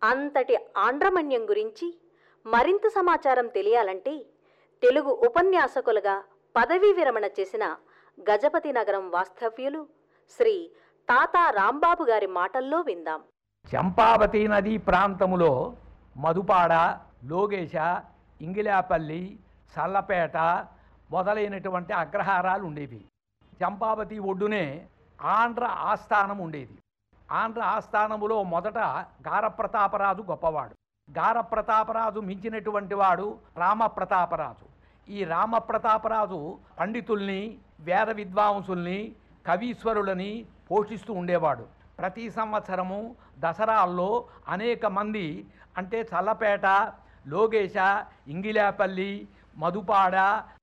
అంతటి ఆంధ్రమణ్యం గురించి మరింత సమాచారం తెలియాలంటే తెలుగు ఉపన్యాసకులుగా పదవీ విరమణ చేసిన గజపతి నగరం వాస్తవ్యులు శ్రీ తాతా రాంబాబు గారి మాటల్లో విందాం చంపావతి నదీ ప్రాంతములో మధుపాడ లోగేశ ఇంగిలాపల్లి చల్లపేట మొదలైనటువంటి అగ్రహారాలు ఉండేవి చంపావతి ఒడ్డునే ఆంధ్ర ఆస్థానం ఉండేది ఆంధ్ర ఆస్థానములో మొదట గారప్రతాపరాజు గొప్పవాడు గారప్రతాపరాజు మించినటువంటి వాడు రామప్రతాపరాజు ఈ రామప్రతాపరాజు పండితుల్ని వేద విద్వాంసుల్ని కవీశ్వరులని పోషిస్తూ ఉండేవాడు ప్రతి సంవత్సరము దసరాల్లో అనేక మంది అంటే చల్లపేట లోగేశ ఇంగిలాపల్లి మధుపాడ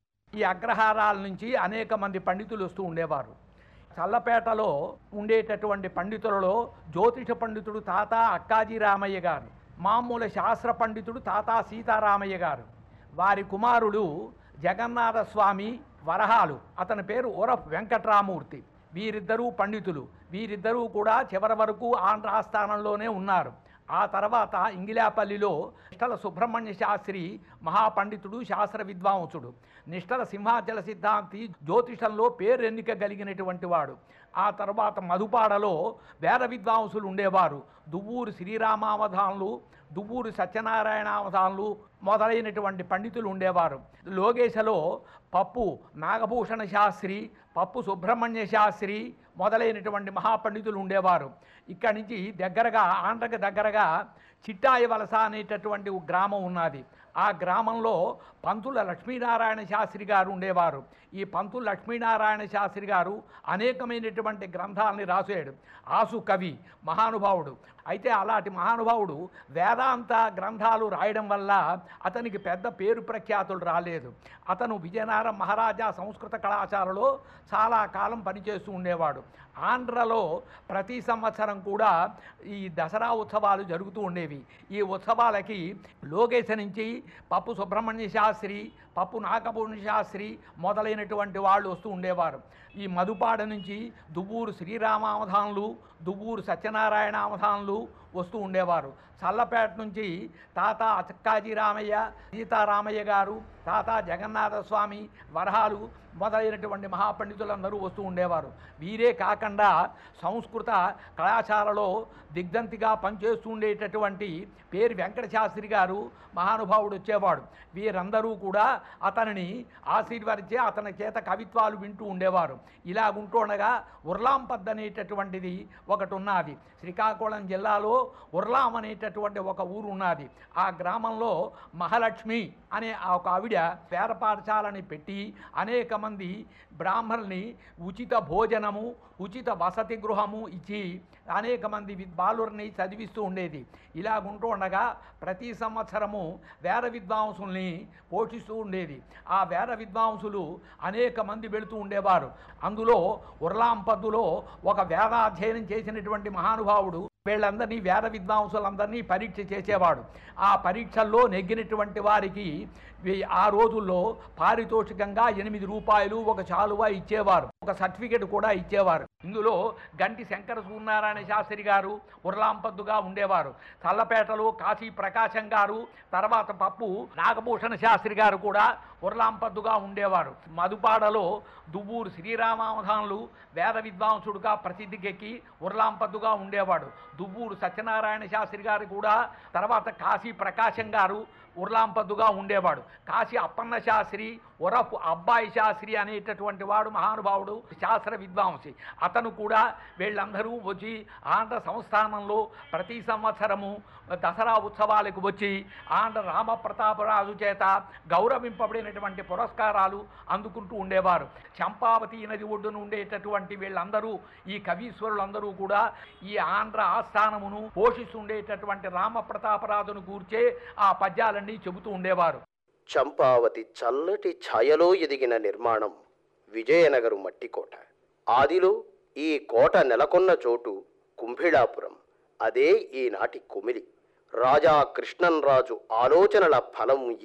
ఈ అగ్రహారాల నుంచి అనేక మంది పండితులు వస్తూ ఉండేవారు చల్లపేటలో ఉండేటటువంటి పండితులలో జ్యోతిష పండితుడు తాత అక్కాజీ రామయ్య గారు మామూలు శాస్త్ర పండితుడు తాత సీతారామయ్య గారు వారి కుమారుడు జగన్నాథ స్వామి వరహాలు అతని పేరు ఉరఫ్ వెంకట్రామూర్తి వీరిద్దరూ పండితులు వీరిద్దరూ కూడా చివరి వరకు ఆంధ్ర ఆస్థానంలోనే ఉన్నారు ఆ తర్వాత ఇంగిలాపల్లిలో నిష్టల సుబ్రహ్మణ్య శాస్త్రి మహాపండితుడు శాస్త్ర విద్వాంసుడు నిష్టల సింహాచల సిద్ధాంతి జ్యోతిషంలో పేరెన్నిక కలిగినటువంటి వాడు ఆ తర్వాత మధుపాడలో వేద విద్వాంసులు ఉండేవారు దువ్వూరు శ్రీరామావధానులు దువ్వూరు సత్యనారాయణావధానులు మొదలైనటువంటి పండితులు ఉండేవారు లోగేశలో పప్పు నాగభూషణ శాస్త్రి పప్పు సుబ్రహ్మణ్య శాస్త్రి మొదలైనటువంటి మహాపండితులు ఉండేవారు ఇక్కడి నుంచి దగ్గరగా ఆంధ్రకి దగ్గరగా చిట్టాయి వలస అనేటటువంటి ఒక గ్రామం ఉన్నది ఆ గ్రామంలో పంతుల లక్ష్మీనారాయణ శాస్త్రి గారు ఉండేవారు ఈ పంతుల లక్ష్మీనారాయణ శాస్త్రి గారు అనేకమైనటువంటి గ్రంథాలని రాసాడు ఆసు కవి మహానుభావుడు అయితే అలాంటి మహానుభావుడు వేదాంత గ్రంథాలు రాయడం వల్ల అతనికి పెద్ద పేరు ప్రఖ్యాతులు రాలేదు అతను విజయనగరం మహారాజా సంస్కృత కళాశాలలో చాలా కాలం పనిచేస్తూ ఉండేవాడు ఆంధ్రలో ప్రతి సంవత్సరం కూడా ఈ దసరా ఉత్సవాలు జరుగుతూ ఉండేవి ఈ ఉత్సవాలకి లోకేశ నుంచి పప్పు సుబ్రహ్మణ్య శాస్త్రి పప్పు నాగభూషణ శాస్త్రి మొదలైనటువంటి వాళ్ళు వస్తూ ఉండేవారు ఈ మధుపాడ నుంచి దువ్వూరు శ్రీరామావధానులు దువ్వూరు సత్యనారాయణ అవధానులు వస్తూ ఉండేవారు చల్లపేట నుంచి తాత అచక్కాజీ రామయ్య సీతారామయ్య గారు తాత జగన్నాథ స్వామి వరహాలు మొదలైనటువంటి మహాపండితులందరూ వస్తూ ఉండేవారు వీరే కాకుండా సంస్కృత కళాశాలలో దిగ్ధంతిగా పనిచేస్తూ ఉండేటటువంటి పేరు వెంకట శాస్త్రి గారు మహానుభావుడు వచ్చేవాడు వీరందరూ కూడా అతనిని ఆశీర్వదించి అతని చేత కవిత్వాలు వింటూ ఉండేవారు ఇలా ఉంటుండగా ఉర్లాంపద్ అనేటటువంటిది ఒకటి ఉన్నది శ్రీకాకుళం జిల్లాలో ఉర్లాం అనేటటువంటి ఒక ఊరు ఉన్నది ఆ గ్రామంలో మహాలక్ష్మి అనే ఆ ఒక ఆవిడ పేద పాఠశాలని పెట్టి అనేక మంది బ్రాహ్మణుల్ని ఉచిత భోజనము ఉచిత వసతి గృహము ఇచ్చి అనేక మంది వి- బాలుర్ని చదివిస్తూ ఉండేది ఇలా ఉంటూ ఉండగా ప్రతి సంవత్సరము వేద విద్వాంసుల్ని పోషిస్తూ ఉండేది ఆ వేద విద్వాంసులు అనేక మంది వెళుతూ ఉండేవారు అందులో ఉర్లాంపద్దులో ఒక వేదాధ్యయనం చేసినటువంటి మహానుభావుడు వీళ్ళందరినీ వేద విద్వాంసులందరినీ పరీక్ష చేసేవాడు ఆ పరీక్షల్లో నెగ్గినటువంటి వారికి వీ- ఆ రోజుల్లో పారితోషికంగా ఎనిమిది రూపాయలు ఒక చాలువ ఇచ్చేవారు ఒక సర్టిఫికెట్ కూడా ఇచ్చేవారు ఇందులో గంటి శంకర సూర్యనారాయణ శాస్త్రి గారు ఉర్లాంపద్దుగా ఉండేవారు తల్లపేటలో కాశీ ప్రకాశం గారు తర్వాత పప్పు నాగభూషణ శాస్త్రి గారు కూడా ఉర్లాంపద్దుగా ఉండేవారు మధుపాడలో దువ్వూరు శ్రీరామావధానులు వేద విద్వాంసుడుగా ప్రసిద్ధికెక్కి ఉర్లాంపద్దుగా ఉండేవాడు దువ్వూరు సత్యనారాయణ శాస్త్రి గారు కూడా తర్వాత కాశీ ప్రకాశం గారు ఉర్లాంపద్దుగా ఉండేవాడు కాశీ అప్పన్న శాస్త్రి ఉరఫ్ అబ్బాయి శాస్త్రి అనేటటువంటి వాడు మహానుభావుడు శాస్త్ర విద్వాంసి అతను కూడా వీళ్ళందరూ వచ్చి ఆంధ్ర సంస్థానంలో ప్రతి సంవత్సరము దసరా ఉత్సవాలకు వచ్చి ఆంధ్ర రామప్రతాపరాజు చేత గౌరవింపబడినటువంటి పురస్కారాలు అందుకుంటూ ఉండేవారు చంపావతి నది ఒడ్డున ఉండేటటువంటి వీళ్ళందరూ ఈ కవీశ్వరులందరూ కూడా ఈ ఆంధ్ర ఆస్థానమును పోషిస్తుండేటటువంటి రామప్రతాపరాజును కూర్చే ఆ పద్యాలన్నీ చెబుతూ ఉండేవారు చంపావతి చల్లటి ఛాయలో ఎదిగిన నిర్మాణం విజయనగరం మట్టికోట ఆదిలో ఈ కోట నెలకొన్న చోటు కుంభిళాపురం అదే ఈనాటి కుమిలి రాజా కృష్ణన్రాజు ఆలోచనల ఫలం